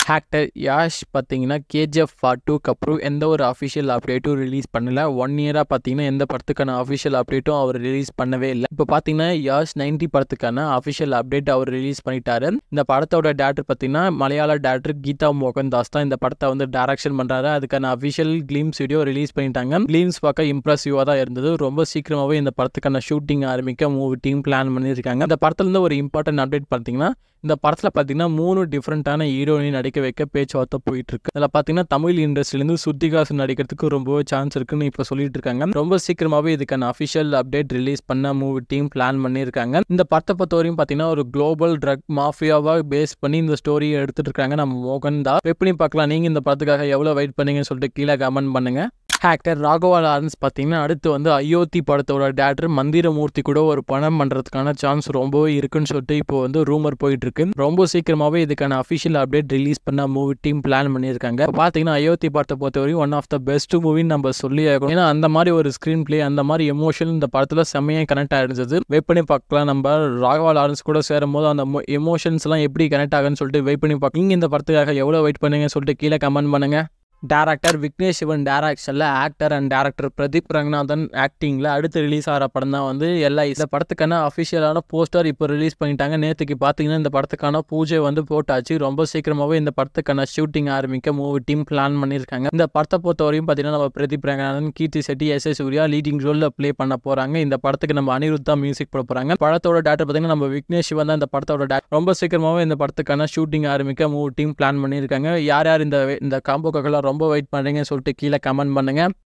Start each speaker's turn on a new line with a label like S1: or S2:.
S1: actor Yash பார்த்தீங்கன்னா KGF part டூக்கு அப்புறம் எந்த ஒரு அஃபிஷியல் அப்டேட்டும் ரிலீஸ் பண்ணல ஒன் இயராக பார்த்தீங்கன்னா எந்த படத்துக்கான அஃபிஷியல் அப்டேட்டும் அவர் ரிலீஸ் பண்ணவே இல்லை இப்போ பார்த்தீங்கன்னா யாஷ் நைன்டி படத்துக்கான அஃபிஷியல் அப்டேட் அவர் ரிலீஸ் பண்ணிட்டாரு இந்த படத்தோட டேரக்டர் பார்த்தீங்கன்னா மலையாள டேரக்டர் கீதா மோகன்தாஸ் தான் இந்த படத்தை வந்து டைரக்ஷன் பண்ணுறாரு அதுக்கான அஃபிஷியல் கிளீம்ஸ் வீடியோ ரிலீஸ் பண்ணிட்டாங்க கிளீம்ஸ் பார்க்க இம்ப்ரெசிவாக தான் இருந்தது ரொம்ப சீக்கிரமாகவே இந்த படத்துக்கான ஷூட்டிங் ஆரம்பிக்க மூவி டீம் பிளான் பண்ணியிருக்காங்க இந்த படத்துலேருந்து ஒரு இம்பார்ட்டன்ட் அப்டேட் பார்த்தீங்கன்னா இந்த படத்தில் பார்த்தீங்கன்னா மூணு டிஃப்ரெண்ட்டான ஹீரோயின் நடிக்க வைக்க பேச்சுவார்த்தை போயிட்டு இருக்கு அதில் பார்த்தீங்கன்னா தமிழ் இண்டஸ்ட்ரியிலேருந்து சுத்திகாசன் நடிக்கிறதுக்கு ரொம்பவே சான்ஸ் இருக்குன்னு இப்போ சொல்லிட்டு இருக்காங்க ரொம்ப சீக்கிரமாகவே இதுக்கான அஃபிஷியல் அப்டேட் ரிலீஸ் பண்ண மூவி டீம் பிளான் பண்ணியிருக்காங்க இந்த படத்தை பொறுத்த வரையும் பார்த்தீங்கன்னா ஒரு குளோபல் ட்ரக் மாஃபியாவாக பேஸ் பண்ணி இந்த ஸ்டோரியை எடுத்துட்டு இருக்காங்க நம்ம மோகன் தான் எப்படி பார்க்கலாம் நீங்கள் இந்த படத்துக்காக எவ்வளோ வெயிட் பண்ணீங்கன்னு சொல்லிட்டு கீழே கமெண்ட் பண்ணுங்க ஆக்டர் ராகவா லாரன்ஸ் பார்த்தீங்கன்னா அடுத்து வந்து அயோத்தி படத்தோட டேரக்டர் மந்திரமூர்த்தி கூட ஒரு படம் பண்ணுறதுக்கான சான்ஸ் ரொம்பவே இருக்குன்னு சொல்லிட்டு இப்போ வந்து ரூமர் போயிட்டு இருக்கு ரொம்ப சீக்கிரமாகவே இதுக்கான அஃபிஷியல் அப்டேட் ரிலீஸ் பண்ண மூவி டீம் பிளான் பண்ணியிருக்காங்க பார்த்தீங்கன்னா அயோத்தி படத்தை பொறுத்தவரையும் ஒன் ஆஃப் த பெஸ்ட் மூவின்னு நம்ம சொல்லி ஆகணும் ஏன்னா அந்த மாதிரி ஒரு ஸ்க்ரீன் பிளே அந்த மாதிரி எமோஷன் இந்த படத்தில் செம்மையாக கனெக்ட் ஆயிருந்தது வெயிட் பண்ணி பார்க்கலாம் நம்ம ராகவா லாரன்ஸ் கூட சேரும் போது அந்த எமோஷன்ஸ்லாம் எப்படி கனெக்ட் ஆகுன்னு சொல்லிட்டு வெயிட் பண்ணி பார்க்கலாம் நீங்கள் இந்த படத்துக்காக எவ்வளோ வெயிட் பண்ணுங்கன்னு சொல்லிட்டு கீழே கமெண்ட் பண்ணுங்க டேரக்டர் விக்னேஷ் சிவன் டேரக்ஷனில் actor and director Pradeep Ranganathan ஆக்டிங்கில் அடுத்து ரிலீஸ் ஆகிற படம் தான் வந்து எல்ஐ இந்த படத்துக்கான அஃபிஷியலான போஸ்டர் இப்போ ரிலீஸ் பண்ணிட்டாங்க நேற்றுக்கு பார்த்தீங்கன்னா இந்த படத்துக்கான பூஜை வந்து போட்டாச்சு ரொம்ப சீக்கிரமாகவே இந்த படத்துக்கான ஷூட்டிங் ஆரம்பிக்க மூவி டீம் பிளான் பண்ணியிருக்காங்க இந்த படத்தை பொறுத்த வரையும் பார்த்தீங்கன்னா நம்ம Pradeep Ranganathan Keerthy Shetty S S Surya leading ரோலில் ப்ளே பண்ண போகிறாங்க இந்த படத்துக்கு நம்ம அனிருத் தான் மியூசிக் போட போகிறாங்க படத்தோட டேரக்டர் பார்த்தீங்கன்னா நம்ம விக்னேஷ் சிவன் தான் இந்த படத்தோட டேரக்டர் ரொம்ப சீக்கிரமாகவே இந்த படத்துக்கான ஷூட்டிங் ஆரம்பிக்க மூவி டீம் பிளான் பண்ணியிருக்காங்க யார் யார் இந்த இந்த காம்போக்காக ரொம்ப வெயிட் பண்ணுறீங்கன்னு சொல்லிட்டு கீழே கமெண்ட் பண்ணுங்க